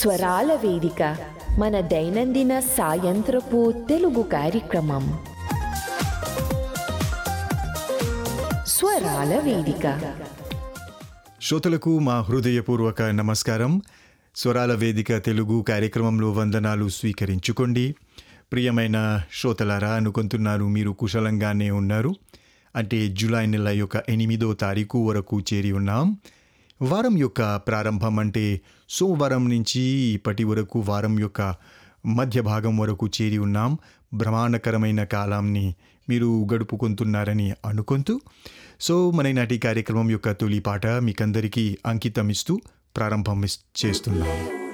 స్వరాల వేదిక మన దైనందిన సాయంత్రపు తెలుగు కార్యక్రమం స్వరాల వేదిక శ్రోతలకు మా హృదయపూర్వక నమస్కారం స్వరాల వేదిక తెలుగు కార్యక్రమంలో వందనాలు స్వీకరించుకోండి ప్రియమైన శ్రోతలారా అనుకుంటున్నారు మీరు కుశలంగానే ఉన్నారు అంటే జూలై నెల యొక్క ఎనిమిదో తారీఖు వరకు చేరి ఉన్నాం వారం యొక్క ప్రారంభం అంటే సోమవారం నుంచి ఇప్పటి వరకు వారం యొక్క మధ్య భాగం వరకు చేరి ఉన్నాం బ్రహ్మాండకరమైన కాలాన్ని మీరు గడుపుకుంటున్నారని అనుకుంటూ సో మన నాటి కార్యక్రమం యొక్క తొలి పాట మీకందరికీ అంకితం ఇస్తూ ప్రారంభం ఇస్- చేస్తున్నాం